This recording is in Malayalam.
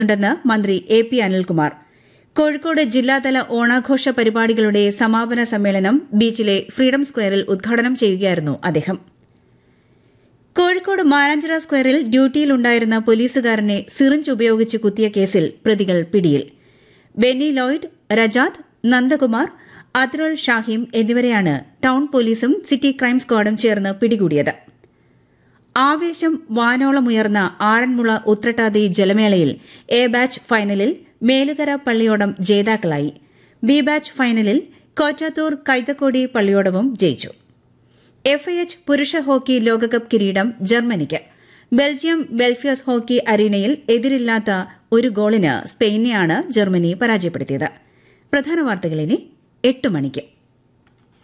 ഉണ്ടെന്ന് മന്ത്രി എ പി അനിൽകുമാർ കോഴിക്കോട് ജില്ലാതല ഓണാഘോഷ പരിപാടികളുടെ സമാപന സമ്മേളനം ബീച്ചിലെ ഫ്രീഡം സ്ക്വയറിൽ ഉദ്ഘാടനം ചെയ്യുകയായിരുന്നു അദ്ദേഹം കോഴിക്കോട് മാനാഞ്ചിറ സ്ക്വയറിൽ ഡ്യൂട്ടിയിലുണ്ടായിരുന്ന പോലീസുകാരനെ സിറിഞ്ച് ഉപയോഗിച്ച് കുത്തിയ കേസിൽ പ്രതികൾ പിടിയിൽ ബെന്നി ലോയിഡ് രജാദ് നന്ദകുമാർ അദ്രുൽ ഷാഹിം എന്നിവരെയാണ് ടൌൺ പോലീസും സിറ്റി ക്രൈം സ്ക്വാഡും ചേർന്ന് പിടികൂടിയത് ആവേശം വാനോളമുയർന്ന ആറന്മുള ഉത്രട്ടാതി ജലമേളയിൽ എ ബാച്ച് ഫൈനലിൽ മേലുകര പള്ളിയോടം ജേതാക്കളായി ബി ബാച്ച് ഫൈനലിൽ കോറ്റാത്തൂർ കൈതക്കോടി പള്ളിയോടവും ജയിച്ചു എഫ്ഐഎച്ച് പുരുഷ ഹോക്കി ലോകകപ്പ് കിരീടം ജർമ്മനിക്ക് ബെൽജിയം വെൽഫിയസ് ഹോക്കി അരീനയിൽ എതിരില്ലാത്ത ഒരു ഗോളിന് സ്പെയിനെയാണ് ജർമ്മനി പരാജയപ്പെടുത്തിയത് പ്രധാന വാർത്തകൾ ഇനി എട്ട് മണിക്ക്